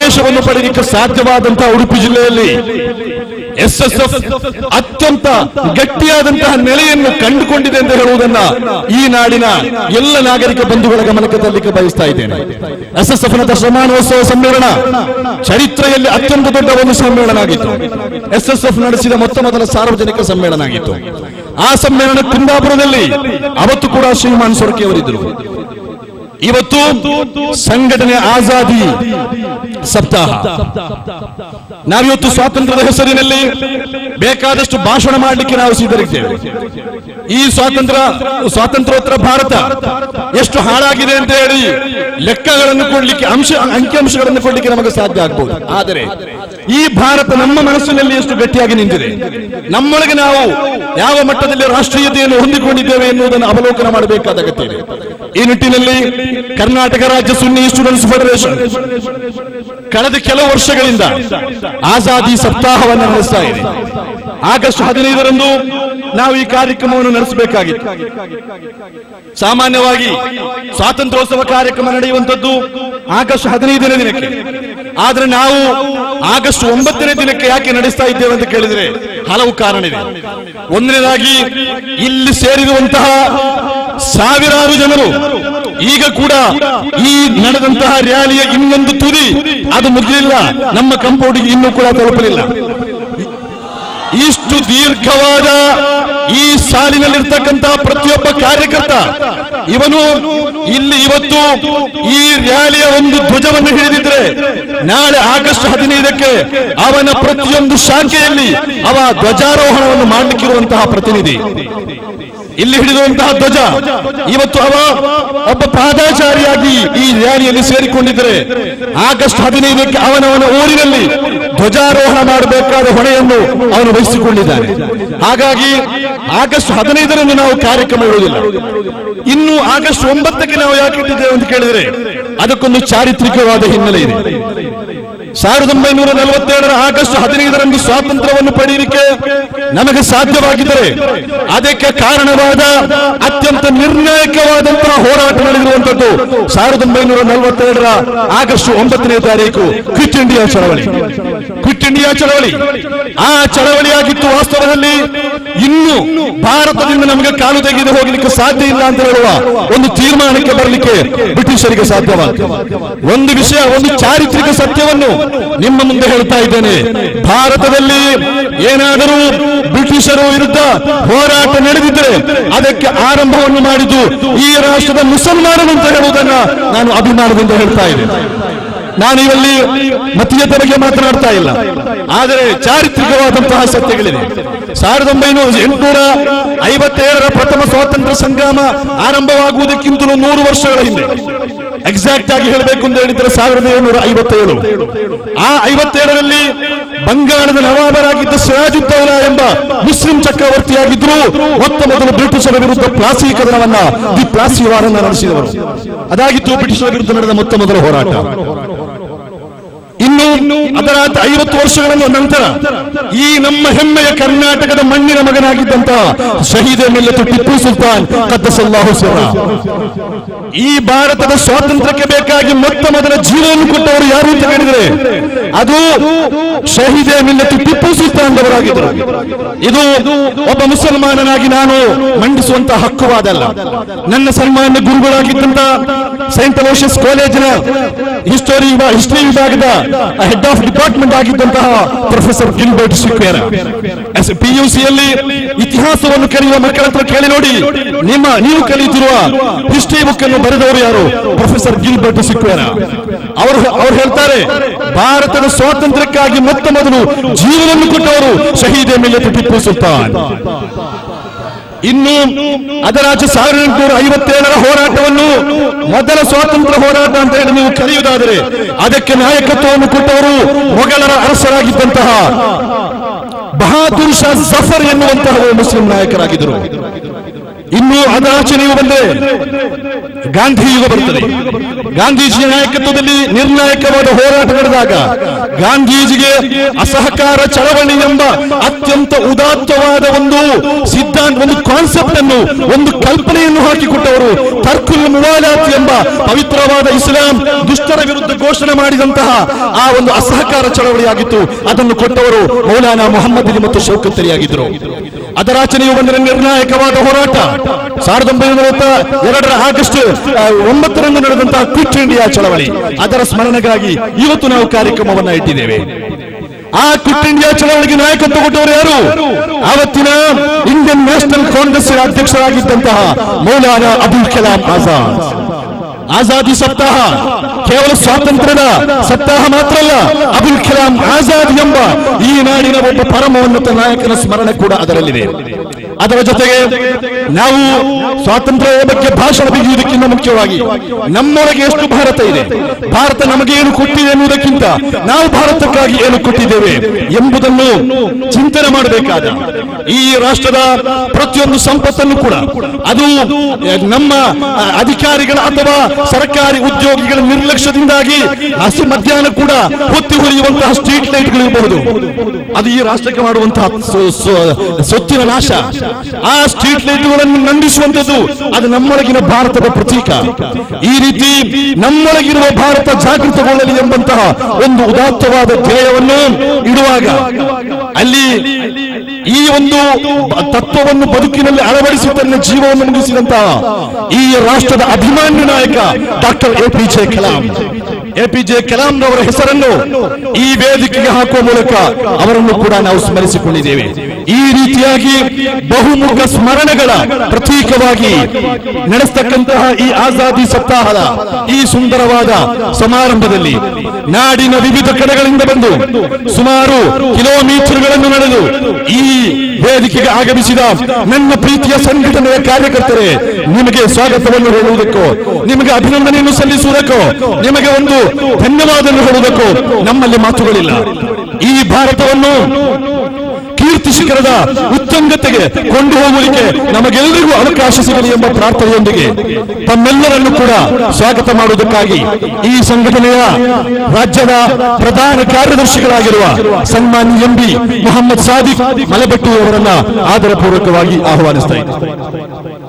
ಪ್ರವೇಶವನ್ನು ಪಡೆಯಲಿಕ್ಕೆ ಸಾಧ್ಯವಾದಂತಹ ಉಡುಪಿ ಜಿಲ್ಲೆಯಲ್ಲಿ ಎಸ್ ಎಸ್ ಎಫ್ ಅತ್ಯಂತ ಗಟ್ಟಿಯಾದಂತಹ ನೆಲೆಯನ್ನು ಕಂಡುಕೊಂಡಿದೆ ಎಂದು ಹೇಳುವುದನ್ನ ಈ ನಾಡಿನ ಎಲ್ಲ ನಾಗರಿಕ ಬಂಧುಗಳ ಗಮನಕ್ಕೆ ತರಲಿಕ್ಕೆ ಬಯಸ್ತಾ ಇದ್ದೇನೆ ಎಸ್ ಎಸ್ ಎಫ್ ನ ಶತಮಾನೋತ್ಸವ ಸಮ್ಮೇಳನ ಚರಿತ್ರೆಯಲ್ಲಿ ಅತ್ಯಂತ ದೊಡ್ಡ ಒಂದು ಸಮ್ಮೇಳನ ಆಗಿತ್ತು ಎಸ್ ಎಸ್ ಎಫ್ ನಡೆಸಿದ ಮೊತ್ತ ಮೊದಲ ಸಾರ್ವಜನಿಕ ಸಮ್ಮೇಳನ ಆಗಿತ್ತು ಆ ಸಮ್ಮೇಳನ ಕುಂದಾಪುರದಲ್ಲಿ ಅವತ್ತು ಕೂಡ ಶ್ರೀಮಾನ್ ಸೊರಕೆ ಅವರಿದ್ದರು ಇವತ್ತು ಸಂಘಟನೆ ಆಜಾದಿ ಸಪ್ತಾಹ ನಾವಿವತ್ತು ಸ್ವಾತಂತ್ರ್ಯದ ಹೆಸರಿನಲ್ಲಿ ಬೇಕಾದಷ್ಟು ಭಾಷಣ ಮಾಡಲಿಕ್ಕೆ ನಾವು ಸಿದ್ಧರಿದ್ದೇವೆ ಈ ಸ್ವಾತಂತ್ರ್ಯ ಸ್ವಾತಂತ್ರ್ಯೋತ್ತರ ಭಾರತ ಎಷ್ಟು ಹಾಳಾಗಿದೆ ಅಂತ ಹೇಳಿ ಲೆಕ್ಕಗಳನ್ನು ಕೊಡ್ಲಿಕ್ಕೆ ಅಂಶ ಅಂಕಿಅಂಶಗಳನ್ನು ಕೊಡ್ಲಿಕ್ಕೆ ನಮಗೆ ಸಾಧ್ಯ ಆಗ್ಬಹುದು ಆದರೆ ಈ ಭಾರತ ನಮ್ಮ ಮನಸ್ಸಿನಲ್ಲಿ ಎಷ್ಟು ಗಟ್ಟಿಯಾಗಿ ನಿಂತಿದೆ ನಮ್ಮೊಳಗೆ ನಾವು ಯಾವ ಮಟ್ಟದಲ್ಲಿ ರಾಷ್ಟ್ರೀಯತೆಯನ್ನು ಹೊಂದಿಕೊಂಡಿದ್ದೇವೆ ಎನ್ನುವುದನ್ನು ಅವಲೋಕನ ಮಾಡಬೇಕಾದ ಅಗತ್ಯ ಇದೆ ಈ ನಿಟ್ಟಿನಲ್ಲಿ ಕರ್ನಾಟಕ ರಾಜ್ಯ ಸುನ್ನಿ ಸ್ಟೂಡೆಂಟ್ಸ್ ಫೆಡರೇಷನ್ ಕಳೆದ ಕೆಲವು ವರ್ಷಗಳಿಂದ ಆಜಾದಿ ಸಪ್ತಾಹವನ್ನು ನಡೆಸ್ತಾ ಇದೆ ಆಗಸ್ಟ್ ಹದಿನೈದರಂದು ನಾವು ಈ ಕಾರ್ಯಕ್ರಮವನ್ನು ನಡೆಸಬೇಕಾಗಿತ್ತು ಸಾಮಾನ್ಯವಾಗಿ ಸ್ವಾತಂತ್ರ್ಯೋತ್ಸವ ಕಾರ್ಯಕ್ರಮ ನಡೆಯುವಂತದ್ದು ಆಗಸ್ಟ್ ಹದಿನೈದನೇ ದಿನಕ್ಕೆ ಆದ್ರೆ ನಾವು ಆಗಸ್ಟ್ ಒಂಬತ್ತನೇ ದಿನಕ್ಕೆ ಯಾಕೆ ನಡೆಸ್ತಾ ಇದ್ದೇವೆ ಅಂತ ಕೇಳಿದ್ರೆ ಹಲವು ಕಾರಣ ಇದೆ ಒಂದನೇದಾಗಿ ಇಲ್ಲಿ ಸೇರಿರುವಂತಹ ಸಾವಿರಾರು ಜನರು ಈಗ ಕೂಡ ಈ ನಡೆದಂತಹ ರ್ಯಾಲಿಯ ಇನ್ನೊಂದು ತುದಿ ಅದು ಮುಗಿಲಿಲ್ಲ ನಮ್ಮ ಕಂಪೌಂಡಿಗೆ ಇನ್ನೂ ಕೂಡ ತಲುಪಲಿಲ್ಲ ಇಷ್ಟು ದೀರ್ಘವಾದ ಈ ಸಾಲಿನಲ್ಲಿರ್ತಕ್ಕಂತಹ ಪ್ರತಿಯೊಬ್ಬ ಕಾರ್ಯಕರ್ತ ಇವನು ಇಲ್ಲಿ ಇವತ್ತು ಈ ರ್ಯಾಲಿಯ ಒಂದು ಧ್ವಜವನ್ನು ಹಿಡಿದಿದ್ರೆ ನಾಳೆ ಆಗಸ್ಟ್ ಹದಿನೈದಕ್ಕೆ ಅವನ ಪ್ರತಿಯೊಂದು ಶಾಖೆಯಲ್ಲಿ ಅವ ಧ್ವಜಾರೋಹಣವನ್ನು ಮಾಡಲಿಕ್ಕಿರುವಂತಹ ಪ್ರತಿನಿಧಿ ಇಲ್ಲಿ ಹಿಡಿದುವಂತಹ ಧ್ವಜ ಇವತ್ತು ಅವ ಒಬ್ಬ ಪಾದಾಚಾರಿಯಾಗಿ ಈ ರ್ಯಾಲಿಯಲ್ಲಿ ಸೇರಿಕೊಂಡಿದ್ದರೆ ಆಗಸ್ಟ್ ಹದಿನೈದಕ್ಕೆ ಅವನವನ ಊರಿನಲ್ಲಿ ಧ್ವಜಾರೋಹಣ ಮಾಡಬೇಕಾದ ಹೊಣೆಯನ್ನು ಅವನು ವಹಿಸಿಕೊಂಡಿದ್ದಾನೆ ಹಾಗಾಗಿ ಆಗಸ್ಟ್ ಹದಿನೈದರಂದು ನಾವು ಕಾರ್ಯಕ್ರಮ ಇಡುವುದಿಲ್ಲ ಇನ್ನು ಆಗಸ್ಟ್ ಒಂಬತ್ತಕ್ಕೆ ನಾವು ಯಾಕೆ ಇಟ್ಟಿದ್ದೇವೆ ಅಂತ ಕೇಳಿದ್ರೆ ಅದಕ್ಕೊಂದು ಚಾರಿತ್ರಿಕವಾದ ಹಿನ್ನೆಲೆ ಇದೆ ಸಾವಿರದ ಒಂಬೈನೂರ ನಲವತ್ತೇಳರ ಆಗಸ್ಟ್ ಹದಿನೈದರಂದು ಸ್ವಾತಂತ್ರ್ಯವನ್ನು ಪಡೆಯಲಿಕ್ಕೆ ನಮಗೆ ಸಾಧ್ಯವಾಗಿದ್ದರೆ ಅದಕ್ಕೆ ಕಾರಣವಾದ ಅತ್ಯಂತ ನಿರ್ಣಾಯಕವಾದಂತಹ ಹೋರಾಟ ನಡೆದಿರುವಂತದ್ದು ಸಾವಿರದ ಒಂಬೈನೂರ ನಲವತ್ತೇಳರ ಆಗಸ್ಟ್ ಒಂಬತ್ತನೇ ತಾರೀಕು ಕ್ವಿಟ್ ಇಂಡಿಯಾ ಚಳವಳಿ ಕ್ವಿಟ್ ಇಂಡಿಯಾ ಚಳವಳಿ ಆ ಚಳವಳಿಯಾಗಿತ್ತು ವಾಸ್ತವದಲ್ಲಿ ಇನ್ನು ಭಾರತದಿಂದ ನಮಗೆ ಕಾಲು ತೆಗೆದು ಹೋಗಲಿಕ್ಕೆ ಸಾಧ್ಯ ಇಲ್ಲ ಅಂತ ಹೇಳುವ ಒಂದು ತೀರ್ಮಾನಕ್ಕೆ ಬರಲಿಕ್ಕೆ ಬ್ರಿಟಿಷರಿಗೆ ಸಾಧ್ಯವಾಯಿತು ಒಂದು ವಿಷಯ ಒಂದು ಚಾರಿತ್ರಿಕ ಸತ್ಯವನ್ನು ನಿಮ್ಮ ಮುಂದೆ ಹೇಳ್ತಾ ಇದ್ದೇನೆ ಭಾರತದಲ್ಲಿ ಏನಾದರೂ ಬ್ರಿಟಿಷರು ವಿರುದ್ಧ ಹೋರಾಟ ನಡೆದಿದ್ದರೆ ಅದಕ್ಕೆ ಆರಂಭವನ್ನು ಮಾಡಿದ್ದು ಈ ರಾಷ್ಟ್ರದ ಮುಸಲ್ಮಾನರು ಅಂತ ಹೇಳುವುದನ್ನ ನಾನು ಅಭಿಮಾನದಿಂದ ಹೇಳ್ತಾ ಇದ್ದೇನೆ ನಾನು ಇವಲ್ಲಿ ಮತೀಯತೆ ಬಗ್ಗೆ ಮಾತನಾಡ್ತಾ ಇಲ್ಲ ಆದರೆ ಚಾರಿತ್ರಿಕವಾದಂತಹ ಸತ್ಯಗಳಿದೆ ಸಾವಿರದ ಒಂಬೈನೂರ ಎಂಟುನೂರ ಐವತ್ತೇಳರ ಪ್ರಥಮ ಸ್ವಾತಂತ್ರ್ಯ ಸಂಗ್ರಾಮ ಆರಂಭವಾಗುವುದಕ್ಕಿಂತಲೂ ನೂರು ವರ್ಷಗಳ ಹಿಂದೆ ಎಕ್ಸಾಕ್ಟ್ ಆಗಿ ಹೇಳಬೇಕು ಅಂತ ಹೇಳಿದ್ರೆ ಸಾವಿರದ ಏಳ್ನೂರ ಐವತ್ತೇಳು ಆ ಐವತ್ತೇಳರಲ್ಲಿ ಬಂಗಾಳದ ನವಾಬರಾಗಿದ್ದ ಸಿರಾಜುದ್ದೌಲಾ ಎಂಬ ಮುಸ್ಲಿಂ ಚಕ್ರವರ್ತಿಯಾಗಿದ್ರು ಮೊತ್ತ ಮೊದಲು ಬ್ರಿಟಿಷರ ವಿರುದ್ಧ ಪ್ಲಾಸಿ ಕದನವನ್ನ ದಿ ಪ್ಲಾಸಿ ವಾರನ್ನ ನಡೆಸಿದವರು ಅದಾಗಿತ್ತು ಬ್ರಿಟಿಷರ ವಿರುದ್ಧ ನಡೆದ ಮೊತ್ತ ಮೊದಲ ಹೋರಾಟ ಇನ್ನು ಅದರ ಐವತ್ತು ವರ್ಷಗಳ ನಂತರ ಈ ನಮ್ಮ ಹೆಮ್ಮೆಯ ಕರ್ನಾಟಕದ ಮಣ್ಣಿನ ಮಗನಾಗಿದ್ದಂತಹ ಶಹೀದ ಮಿಲ್ಲತ್ತು ಟಿಪ್ಪು ಸುಲ್ತಾನ್ ಕದ್ದಸಲ್ಲಾಹು ಸಿರ ಈ ಭಾರತದ ಸ್ವಾತಂತ್ರ್ಯಕ್ಕೆ ಬೇಕಾಗಿ ಮೊತ್ತ ಮೊದಲ ಜೀವವನ್ನು ಕೊಟ್ಟವರು ಯಾರು ಅಂತ ಹೇಳಿದ್ರೆ ಅದು ಶಹೀದೆ ಮಿಲ್ಲತ್ತು ಟಿಪ್ಪು ಸುಲ್ತಾನ್ ಅವರಾಗಿದ್ದರು ಇದು ಒಬ್ಬ ಮುಸಲ್ಮಾನನಾಗಿ ನಾನು ಮಂಡಿಸುವಂತಹ ಹಕ್ಕುವಾದಲ್ಲ ನನ್ನ ಸನ್ಮಾನ್ಯ ಗುರುಗಳಾಗಿದ್ದಂತ ಸೈಂಟ್ ಅಲೋಷಿಯಸ್ ಕಾಲೇಜಿನ ಹಿಸ್ಟೋರಿ ಹಿಸ್ಟರಿ ವಿಭಾಗದ ಹೆಡ್ ಆಫ್ ಡಿಪಾರ್ಟ್ಮೆಂಟ್ ಆಗಿದ್ದಂತಹ ಪ್ರೊಫೆಸರ್ ಗಿಲ್ಬರ್ಟ್ ಸಿಕ್ವೇರ ಪಿಯುಸಿಯಲ್ಲಿ ಇತಿಹಾಸವನ್ನು ಕಲಿಯುವ ಮಕ್ಕಳ ಹತ್ರ ಕೇಳಿ ನೋಡಿ ನಿಮ್ಮ ನೀವು ಕಲಿಯುತ್ತಿರುವ ಹಿಸ್ಟರಿ ಬುಕ್ ಅನ್ನು ಬರೆದವರು ಯಾರು ಪ್ರೊಫೆಸರ್ ಗಿಲ್ಬರ್ಟ್ ಸಿಕ್ವೇರ ಅವರು ಅವರು ಹೇಳ್ತಾರೆ ಭಾರತದ ಸ್ವಾತಂತ್ರ್ಯಕ್ಕಾಗಿ ಮೊತ್ತ ಮೊದಲು ಜೀವನವನ್ನು ಕೊಟ್ಟವರು ಶಹೀದೆ ಮಿಲ್ಲತ್ ಟಿಪ್ಪು ಸುಲ್ತಾನ್ ಇನ್ನು ಅದರಾಚೆ ಸಾವಿರದ ಎಂಟುನೂರ ಐವತ್ತೇಳರ ಹೋರಾಟವನ್ನು ಮೊದಲ ಸ್ವಾತಂತ್ರ್ಯ ಹೋರಾಟ ಅಂತ ಹೇಳಿ ನೀವು ಕರೆಯುವುದಾದರೆ ಅದಕ್ಕೆ ನಾಯಕತ್ವವನ್ನು ಕೊಟ್ಟವರು ಮೊಘಲರ ಅರಸರಾಗಿದ್ದಂತಹ ಬಹಾದೂರ್ ಶಾ ಜಫರ್ ಎನ್ನುವಂತಹ ಮುಸ್ಲಿಂ ನಾಯಕರಾಗಿದ್ದರು ಇನ್ನು ಅದಾಚನೆಯು ಬಂದರೆ ಗಾಂಧಿ ಯುಗ ಬರುತ್ತದೆ ಗಾಂಧೀಜಿಯ ನಾಯಕತ್ವದಲ್ಲಿ ನಿರ್ಣಾಯಕವಾದ ಹೋರಾಟ ನಡೆದಾಗ ಗಾಂಧೀಜಿಗೆ ಅಸಹಕಾರ ಚಳವಳಿ ಎಂಬ ಅತ್ಯಂತ ಉದಾತ್ತವಾದ ಒಂದು ಸಿದ್ಧಾಂತ ಒಂದು ಕಾನ್ಸೆಪ್ಟ್ ಅನ್ನು ಒಂದು ಕಲ್ಪನೆಯನ್ನು ಹಾಕಿಕೊಟ್ಟವರು ತರ್ಕುಲ್ ಮುವಾಲಾತ್ ಎಂಬ ಪವಿತ್ರವಾದ ಇಸ್ಲಾಂ ದುಷ್ಟರ ವಿರುದ್ಧ ಘೋಷಣೆ ಮಾಡಿದಂತಹ ಆ ಒಂದು ಅಸಹಕಾರ ಚಳವಳಿಯಾಗಿತ್ತು ಅದನ್ನು ಕೊಟ್ಟವರು ಮೌಲಾನಾ ಮೊಹಮ್ಮದ್ ಅಲಿ ಮತ್ತು ಶೌಕತ್ ಅಲಿ ಆಗಿದ್ದರು ಅದರ ಆಚರಣೆಯು ಬಂದರೆ ನಿರ್ಣಾಯಕವಾದ ಹೋರಾಟ ಸಾವಿರದ ಒಂಬೈನೂರ ನಲವತ್ತ ಎರಡರ ಆಗಸ್ಟ್ ಆ, ಒಂಬತ್ತರಂದು ನಡೆದಂತಹ ಕ್ವಿಟ್ ಇಂಡಿಯಾ ಚಳವಳಿ ಅದರ ಸ್ಮರಣೆಗಾಗಿ ಇವತ್ತು ನಾವು ಕಾರ್ಯಕ್ರಮವನ್ನ ಇಟ್ಟಿದ್ದೇವೆ ಆ ಕ್ವಿಟ್ ಇಂಡಿಯಾ ಚಳವಳಿಗೆ ನಾಯಕತ್ವ ಕೊಟ್ಟವರು ಯಾರು ಆವತ್ತಿನ ಇಂಡಿಯನ್ ನ್ಯಾಷನಲ್ ಕಾಂಗ್ರೆಸ್ ಅಧ್ಯಕ್ಷರಾಗಿದ್ದಂತಹ ಮೌಲಾನಾ ಅಬುಲ್ ಕಲಾಂ ಆಜಾದ್ ಆಜಾದಿ ಸಪ್ತಾಹ ಕೇವಲ ಸ್ವಾತಂತ್ರ್ಯದ ಸಪ್ತಾಹ ಮಾತ್ರ ಅಲ್ಲ ಅಬುಲ್ ಕಲಾಂ ಆಜಾದ್ ಎಂಬ ಈ ನಾಡಿನ ಒಬ್ಬ ಪರಮೋನ್ನತ ನಾಯಕನ ಸ್ಮರಣೆ ಕೂಡ ಅದರಲ್ಲಿದೆ ಅದರ ಜೊತೆಗೆ ನಾವು ಸ್ವಾತಂತ್ರ್ಯದ ಬಗ್ಗೆ ಭಾಷಣ ಬಿಗಿಯುವುದಕ್ಕಿಂತ ಮುಖ್ಯವಾಗಿ ನಮ್ಮೊಳಗೆ ಎಷ್ಟು ಭಾರತ ಇದೆ ಭಾರತ ನಮಗೆ ಏನು ಕೊಟ್ಟಿದೆ ಎನ್ನುವುದಕ್ಕಿಂತ ನಾವು ಭಾರತಕ್ಕಾಗಿ ಏನು ಕೊಟ್ಟಿದ್ದೇವೆ ಎಂಬುದನ್ನು ಚಿಂತನೆ ಮಾಡಬೇಕಾದ ಈ ರಾಷ್ಟ್ರದ ಪ್ರತಿಯೊಂದು ಸಂಪತ್ತನ್ನು ಕೂಡ ಅದು ಅಹ್, ನಮ್ಮ ಅಹ್, ಅಧಿಕಾರಿಗಳ ಅಥವಾ ಸರ್ಕಾರಿ ಉದ್ಯೋಗಿಗಳ ನಿರ್ಲಕ್ಷ್ಯದಿಂದಾಗಿ ಹಸಿ ಮಧ್ಯಾಹ್ನ ಕೂಡ ಹೊತ್ತಿ ಹೊಲಿಯುವಂತಹ ಸ್ಟ್ರೀಟ್ ಲೈಟ್ಗಳು ಇರಬಹುದು ಅದು ಈ ರಾಷ್ಟ್ರಕ್ಕೆ ಮಾಡುವಂತಹ ಸೊ- ಸೊ- ಸೊತ್ತಿನ ನಾಶ ಆ ಸ್ಟ್ರೀಟ್ ಲೈಟ್ಗಳನ್ನು ನಂದಿಸುವಂತದ್ದು ಅದು ನಮ್ಮೊಳಗಿನ ಭಾರತದ ಪ್ರತೀಕ ಈ ರೀತಿ ನಮ್ಮೊಳಗಿರುವ ಭಾರತ ಜಾಗೃತಗೊಳ್ಳಲಿ ಎಂಬಂತಹ ಒಂದು ಉದಾತ್ತವಾದ ಧ್ಯೇಯವನ್ನು ಇಡುವಾಗ ಅಲ್ಲಿ ಈ ಒಂದು ಬ- ತತ್ವವನ್ನು ಬದುಕಿನಲ್ಲಿ ಅಳವಡಿಸಿ ತನ್ನ ಜೀವವನ್ನು ಮುಗಿಸಿದಂತಹ ಈ ರಾಷ್ಟ್ರದ ಅಭಿಮಾನ್ಯ ನಾಯಕ doctor A P J Kalam A P J Kalam ರವರ ಹೆಸರನ್ನು ಈ ವೇದಿಕೆಗೆ ಹಾಕುವ ಮೂಲಕ ಅವರನ್ನು ಕೂಡ ನಾವು ಸ್ಮರಿಸಿಕೊಂಡಿದ್ದೇವೆ ಈ ರೀತಿಯಾಗಿ ಬಹುಮುಖ ಸ್ಮರಣೆಗಳ ಪ್ರತೀಕವಾಗಿ ನಡೆಸ್ತಕ್ಕಂತಹ ಈ ಆಜಾದಿ ಸಪ್ತಾಹದ ಈ ಸುಂದರವಾದ ಸಮಾರಂಭದಲ್ಲಿ ನಾಡಿನ ವಿವಿಧ ಕಡೆಗಳಿಂದ ಬಂದು ಸುಮಾರು ಕಿಲೋಮೀಟರ್ಗಳನ್ನು ನಡೆದು ಈ ವೇದಿಕೆಗೆ ಆಗಮಿಸಿದ ನನ್ನ ಪ್ರೀತಿಯ ಸಂಘಟನೆಯ ಕಾರ್ಯಕರ್ತರೇ ನಿಮಗೆ ಸ್ವಾಗತವನ್ನು ಹೇಳುವುದಕ್ಕೋ ನಿಮಗೆ ಅಭಿನಂದನೆಯನ್ನು ಸಲ್ಲಿಸುವುದಕ್ಕೋ ನಿಮಗೆ ಒಂದು ಧನ್ಯವಾದವನ್ನು ಹೇಳುವುದಕ್ಕೋ ನಮ್ಮಲ್ಲಿ ಮಾತುಗಳಿಲ್ಲ ಈ ಭಾರತವನ್ನು ಕೀರ್ತಿ ಶಿಖರದ ಉತ್ತುಂಗತೆಗೆ ಕೊಂಡು ಹೋಗಲಿಕ್ಕೆ ನಮಗೆಲ್ಲರಿಗೂ ಅವಕಾಶ ಸಿಗಲಿ ಎಂಬ ಪ್ರಾರ್ಥನೆಯೊಂದಿಗೆ ತಮ್ಮೆಲ್ಲರನ್ನು ಕೂಡ ಸ್ವಾಗತ ಮಾಡುವುದಕ್ಕಾಗಿ ಈ ಸಂಘಟನೆಯ ರಾಜ್ಯದ ಪ್ರಧಾನ ಕಾರ್ಯದರ್ಶಿಗಳಾಗಿರುವ ಸನ್ಮಾನ್ಯ ಎಂ ಬಿ ಮೊಹಮ್ಮದ್ ಸಾದಿಕ್ ಮಲೆಬೆಟ್ಟು ಅವರನ್ನ ಆದರಪೂರ್ವಕವಾಗಿ ಆಹ್ವಾನಿಸ್ತಾ ಇದ್ದಾರೆ